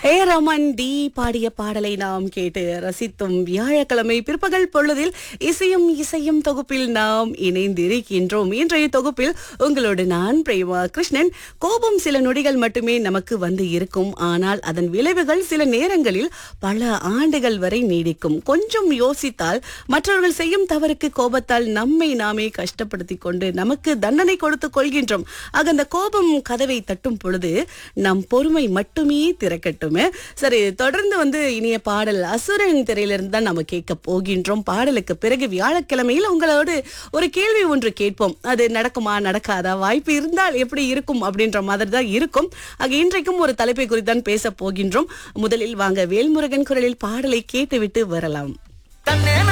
ஏ Raman D பாடிய பாடலை நாம் கேட்டு ரசித்தும் வியாழக்கிழமை பிற்பகல் பொழுதில் இசையும் இசையும் தொகுப்பில் நாம் இணைந்திருக்கின்றோம் இன்றைய தொகுப்பில் உங்களோடு நான் பிரேமா கிருஷ்ணன் கோபம் சில நொடிகள் மட்டுமே நமக்கு வந்து இருக்கும் ஆனால் அதன் விளைவுகள் சில நேரங்களில் பல ஆண்டுகள் வரை நீடிக்கும் கொஞ்சம் யோசித்தால் மற்றவர்கள் செய்யும் தவறுக்கு கோபத்தால் நம்மை நாமே கஷ்டப்படுத்திக் கொண்டு நமக்கு தண்டனை கொடுத்துக் கொள்கின்றோம் ஆக அந்த கோபம் கதவை தட்டும் பொழுது நம் பொறுமை மட்டுமே திறக்கட்டுமே சரி தொடர்ந்து வந்து இனிய பாடல் அசுரன் திரையிலிருந்து தான் நம்ம கேட்க போகின்றோம் பாடலுக்கு பிறகு வியாழக்கிழமையில் உங்களோடு ஒரு கேள்வி ஒன்று கேட்போம் அது நடக்குமா நடக்காதா வாய்ப்பு இருந்தால் எப்படி இருக்கும் அப்படின்ற மாதிரி தான் இருக்கும் ஆக இன்றைக்கும் ஒரு தலைப்பை குறித்து தான் பேச போகின்றோம் முதலில் வாங்க வேல்முருகன் குரலில் பாடலை கேட்டுவிட்டு வரலாம் தன்னே